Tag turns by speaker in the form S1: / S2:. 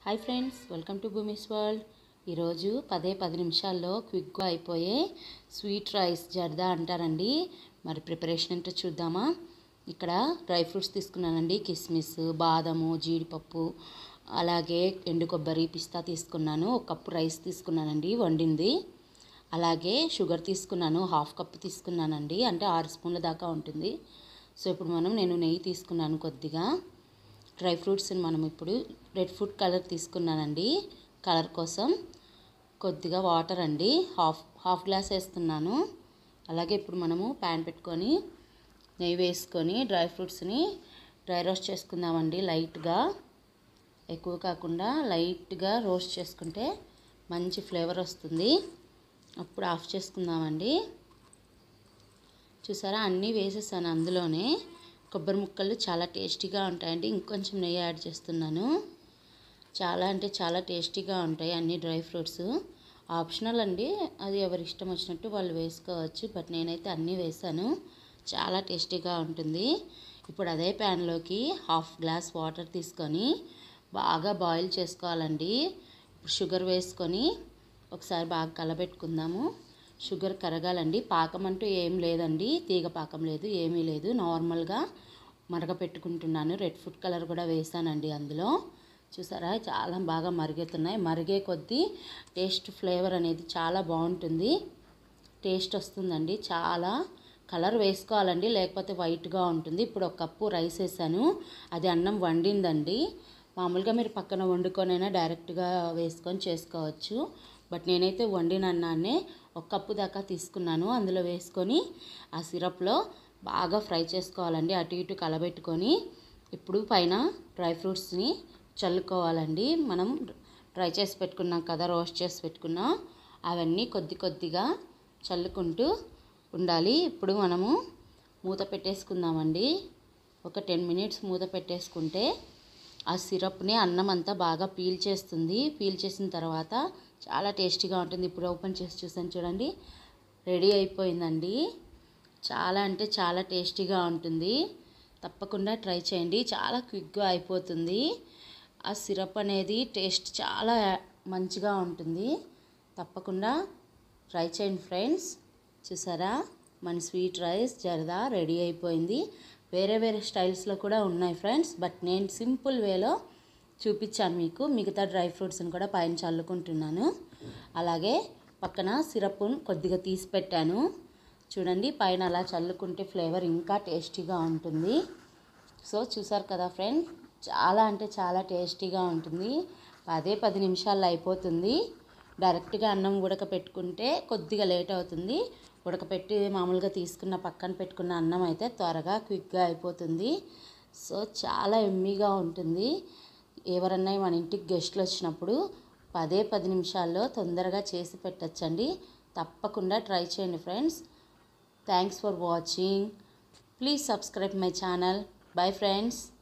S1: hi friends welcome to Bhoomi's world ఈరోజు పదే పది నిమిషాల్లో క్విక్గా అయిపోయే స్వీట్ రైస్ జర్దా అంటారండి మరి ప్రిపరేషన్ ఏంటో చూద్దామా ఇక్కడ డ్రై ఫ్రూట్స్ తీసుకున్నానండి కిస్మిస్ బాదము జీడిపప్పు అలాగే ఎండు కొబ్బరి పిస్తా తీసుకున్నాను ఒక కప్పు రైస్ తీసుకున్నానండి వండింది అలాగే షుగర్ తీసుకున్నాను హాఫ్ కప్ తీసుకున్నానండి అంటే ఆరు స్పూన్ల దాకా ఉంటుంది సో ఇప్పుడు మనం నేను నెయ్యి తీసుకున్నాను కొద్దిగా డ్రై ఫ్రూట్స్ని మనం ఇప్పుడు రెడ్ ఫుడ్ కలర్ తీసుకున్నానండి కలర్ కోసం కొద్దిగా వాటర్ అండి హాఫ్ హాఫ్ గ్లాస్ వేస్తున్నాను అలాగే ఇప్పుడు మనము ప్యాన్ పెట్టుకొని నెయ్యి వేసుకొని డ్రై ఫ్రూట్స్ని డ్రై రోస్ట్ చేసుకుందామండి లైట్గా ఎక్కువ కాకుండా లైట్గా రోస్ట్ చేసుకుంటే మంచి ఫ్లేవర్ వస్తుంది అప్పుడు ఆఫ్ చేసుకుందామండి చూసారా అన్నీ వేసేసాను అందులోనే కొబ్బరి ముక్కలు చాలా టేస్టీగా ఉంటాయండి ఇంకొంచెం నెయ్యి యాడ్ చేస్తున్నాను చాలా అంటే చాలా టేస్టీగా ఉంటాయి అన్ని డ్రై ఫ్రూట్స్ ఆప్షనల్ అండి అది ఎవరి ఇష్టం వచ్చినట్టు వాళ్ళు వేసుకోవచ్చు బట్ నేనైతే అన్నీ వేసాను చాలా టేస్టీగా ఉంటుంది ఇప్పుడు అదే ప్యాన్లోకి హాఫ్ గ్లాస్ వాటర్ తీసుకొని బాగా బాయిల్ చేసుకోవాలండి ఇప్పుడు షుగర్ వేసుకొని ఒకసారి బాగా కలబెట్టుకుందాము షుగర్ కరగాలండి పాకం అంటూ ఏం లేదండి తీగ పాకం లేదు ఏమీ లేదు నార్మల్గా మరగ పెట్టుకుంటున్నాను రెడ్ ఫుడ్ కలర్ కూడా వేసానండి అందులో చూసారా చాలా బాగా మరుగుతున్నాయి మరిగే కొద్దీ టేస్ట్ ఫ్లేవర్ అనేది చాలా బాగుంటుంది టేస్ట్ వస్తుందండి చాలా కలర్ వేసుకోవాలండి లేకపోతే వైట్గా ఉంటుంది ఇప్పుడు ఒక కప్పు రైస్ వేసాను అది అన్నం వండిందండి మామూలుగా మీరు పక్కన వండుకొనైనా డైరెక్ట్గా వేసుకొని చేసుకోవచ్చు బట్ నేనైతే వండిన అన్నాన్నే ఒక కప్పు దాకా తీసుకున్నాను అందులో వేసుకొని ఆ సిరప్లో బాగా ఫ్రై చేసుకోవాలండి అటు ఇటు కలబెట్టుకొని ఇప్పుడు పైన డ్రై ఫ్రూట్స్ని చల్లుకోవాలండి మనం డ్రై చేసి పెట్టుకున్నాం కదా రోస్ట్ చేసి పెట్టుకున్నాం అవన్నీ కొద్ది కొద్దిగా చల్లుకుంటూ ఉండాలి ఇప్పుడు మనము మూత పెట్టేసుకుందామండి ఒక టెన్ మినిట్స్ మూత పెట్టేసుకుంటే ఆ సిరప్ని అన్నం అంతా బాగా పీల్ చేస్తుంది పీల్ చేసిన తర్వాత చాలా టేస్టీగా ఉంటుంది ఇప్పుడు ఓపెన్ చేసి చూసాను చూడండి రెడీ అయిపోయిందండి చాలా అంటే చాలా టేస్టీగా ఉంటుంది తప్పకుండా ట్రై చేయండి చాలా క్విక్గా అయిపోతుంది ఆ సిరప్ అనేది టేస్ట్ చాలా మంచిగా ఉంటుంది తప్పకుండా ట్రై చేయండి ఫ్రెండ్స్ చూసారా మన స్వీట్ రైస్ జరదా రెడీ అయిపోయింది వేరే వేరే స్టైల్స్లో కూడా ఉన్నాయి ఫ్రెండ్స్ బట్ నేను సింపుల్ వేలో చూపించాను మీకు మిగతా డ్రై ఫ్రూట్స్ని కూడా పైన చల్లుకుంటున్నాను అలాగే పక్కన సిరప్ కొద్దిగా తీసి పెట్టాను చూడండి పైన అలా చల్లుకుంటే ఫ్లేవర్ ఇంకా టేస్టీగా ఉంటుంది సో చూసారు కదా ఫ్రెండ్ చాలా అంటే చాలా టేస్టీగా ఉంటుంది పదే పది నిమిషాల్లో అయిపోతుంది డైరెక్ట్గా అన్నం ఉడకపెట్టుకుంటే కొద్దిగా లేట్ అవుతుంది ఉడకపెట్టి మామూలుగా తీసుకున్న పక్కన పెట్టుకున్న అన్నం అయితే త్వరగా క్విక్గా అయిపోతుంది సో చాలా ఎమ్మీగా ఉంటుంది ఎవరన్నా మన ఇంటికి గెస్ట్లు వచ్చినప్పుడు పదే పది నిమిషాల్లో తొందరగా చేసి పెట్టచ్చండి తప్పకుండా ట్రై చేయండి friends thanks for watching please subscribe my channel bye friends